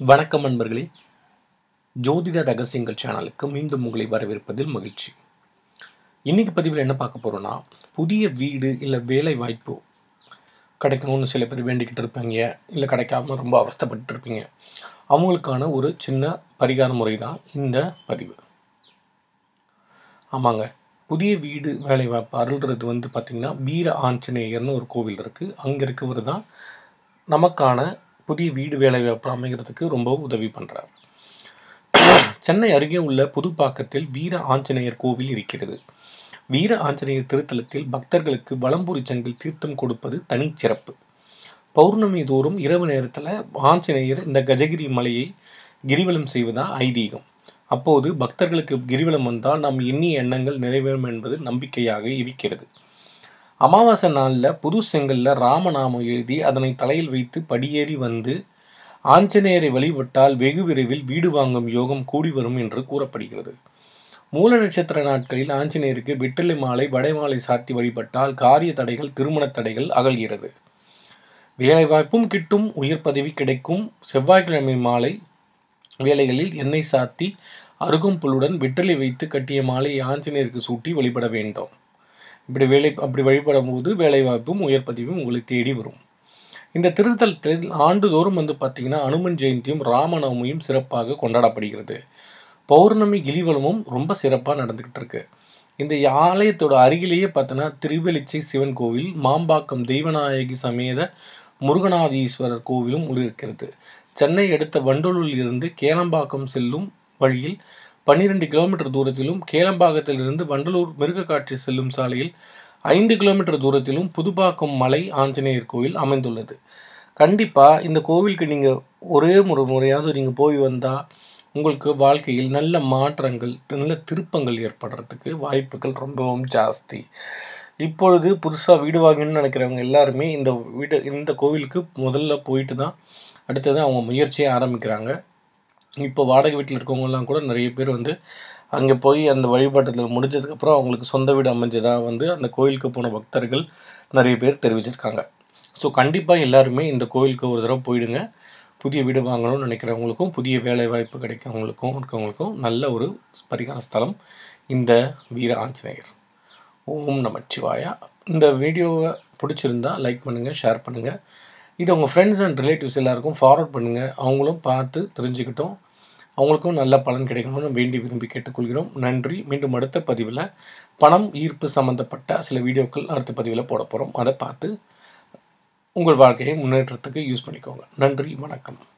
வணக்கம் நண்பர்களே ஜோதிட ரகசியங்கள் சேனலுக்கு மீண்டும் உங்களை வரவேற்பதில் மகிழ்ச்சி இன்னைக்கு பதிவில் என்ன பார்க்க போகிறோன்னா புதிய வீடு இல்லை வேலை வாய்ப்பு கிடைக்கணும்னு சில பேர் வேண்டிக்கிட்டு இருப்பீங்க இல்லை கிடைக்காம ரொம்ப அவஸ்தைப்பட்டு இருப்பீங்க அவங்களுக்கான ஒரு சின்ன பரிகார முறை தான் இந்த பதிவு ஆமாங்க புதிய வீடு வேலை வாய்ப்பு அருள்றது வந்து பார்த்திங்கன்னா வீர ஆஞ்சநேயர்னு ஒரு கோவில் இருக்குது அங்கே இருக்கவர் தான் நமக்கான புதிய வீடு வேலை வாய்ப்பு அமைகிறதுக்கு ரொம்ப உதவி பண்ணுறார் சென்னை அருகே உள்ள புதுப்பாக்கத்தில் வீர ஆஞ்சநேயர் கோவில் இருக்கிறது வீர ஆஞ்சநேயர் திருத்தலத்தில் பக்தர்களுக்கு வலம்புரி சங்கில் தீர்த்தம் கொடுப்பது தனிச்சிறப்பு பௌர்ணமி தோறும் இரவு நேரத்தில் ஆஞ்சநேயர் இந்த கஜகிரி மலையை கிரிவலம் செய்வதா ஐதீகம் அப்போது பக்தர்களுக்கு கிரிவலம் வந்தால் நம் எண்ணிய எண்ணங்கள் நிறைவேறும் என்பது நம்பிக்கையாக இருக்கிறது அமாவாசை நாளில் புது செங்கல்ல ராமநாமம் எழுதி அதனை தலையில் வைத்து படியேறி வந்து ஆஞ்சநேயரை வழிபட்டால் வெகு விரைவில் வீடு வாங்கும் யோகம் கூடி வரும் என்று கூறப்படுகிறது மூல நட்சத்திர நாட்களில் ஆஞ்சநேயருக்கு வெற்றிலை மாலை வடைமாலை சாத்தி வழிபட்டால் காரிய தடைகள் திருமண தடைகள் அகல்கிறது வேலைவாய்ப்பும் கிட்டும் உயர் பதவி கிடைக்கும் செவ்வாய்க்கிழமை மாலை வேலைகளில் எண்ணெய் சாத்தி அருகம்புல்லுடன் வெற்றிலை வைத்து கட்டிய மாலையை ஆஞ்சநேயருக்கு சூட்டி வழிபட வேண்டும் இப்படி வேலை அப்படி வழிபடும் போது வேலைவாய்ப்பும் உயர் பதவியும் உங்களை தேடி வரும் இந்த திருத்தலத்தில் ஆண்டுதோறும் வந்து பார்த்திங்கன்னா அனுமன் ஜெயந்தியும் ராமநவமியும் சிறப்பாக கொண்டாடப்படுகிறது பௌர்ணமி கிரிவலமும் ரொம்ப சிறப்பாக நடந்துக்கிட்டு இருக்கு இந்த ஆலயத்தோட அருகிலேயே பார்த்தோன்னா திருவெளிச்சை சிவன் கோவில் மாம்பாக்கம் தெய்வநாயகி சமேத முருகநாதீஸ்வரர் கோவிலும் இருக்கிறது சென்னை அடுத்த வண்டலூரில் இருந்து கேளம்பாக்கம் செல்லும் வழியில் பன்னிரெண்டு கிலோமீட்டர் தூரத்திலும் கேளம்பாக்கத்திலிருந்து வண்டலூர் மிருகக்காட்சி செல்லும் சாலையில் ஐந்து கிலோமீட்டர் தூரத்திலும் புதுப்பாக்கம் மலை ஆஞ்சநேயர் கோவில் அமைந்துள்ளது கண்டிப்பாக இந்த கோவிலுக்கு நீங்கள் ஒரே ஒரு முறையாவது நீங்கள் போய் வந்தால் உங்களுக்கு வாழ்க்கையில் நல்ல மாற்றங்கள் நல்ல திருப்பங்கள் ஏற்படுறதுக்கு வாய்ப்புகள் ரொம்பவும் ஜாஸ்தி இப்பொழுது புதுசாக வீடு வாங்கணும்னு நினைக்கிறவங்க எல்லாருமே இந்த வீடு இந்த கோவிலுக்கு முதல்ல போயிட்டு தான் அடுத்தது அவங்க முயற்சியை ஆரம்பிக்கிறாங்க இப்போ வாடகை வீட்டில் இருக்கவங்கலாம் கூட நிறைய பேர் வந்து அங்கே போய் அந்த வழிபாட்டத்தில் முடிஞ்சதுக்கப்புறம் அவங்களுக்கு சொந்த வீடு அமைஞ்சதாக வந்து அந்த கோயிலுக்கு போன பக்தர்கள் நிறைய பேர் தெரிவிச்சிருக்காங்க ஸோ கண்டிப்பாக எல்லாருமே இந்த கோயிலுக்கு ஒரு தடவை போயிடுங்க புதிய வீடு வாங்கணும்னு நினைக்கிறவங்களுக்கும் புதிய வேலை வாய்ப்பு கிடைக்கிறவங்களுக்கும் இருக்கவங்களுக்கும் நல்ல ஒரு பரிகார ஸ்தலம் இந்த வீர ஆஞ்சநேயர் ஓம் நமச்சிவாயா இந்த வீடியோவை பிடிச்சிருந்தா லைக் பண்ணுங்கள் ஷேர் பண்ணுங்கள் இதை உங்கள் ஃப்ரெண்ட்ஸ் அண்ட் ரிலேட்டிவ்ஸ் எல்லாருக்கும் ஃபார்வர்ட் பண்ணுங்கள் அவங்களும் பார்த்து தெரிஞ்சுக்கிட்டோம் அவங்களுக்கும் நல்ல பலன் கிடைக்கணும்னு வேண்டி விரும்பி கேட்டுக்கொள்கிறோம் நன்றி மீண்டும் அடுத்த பதிவில் பணம் ஈர்ப்பு சம்மந்தப்பட்ட சில வீடியோக்கள் அடுத்த பதிவில் போட போகிறோம் அதை பார்த்து உங்கள் வாழ்க்கையை முன்னேற்றத்துக்கு யூஸ் பண்ணிக்கோங்க நன்றி வணக்கம்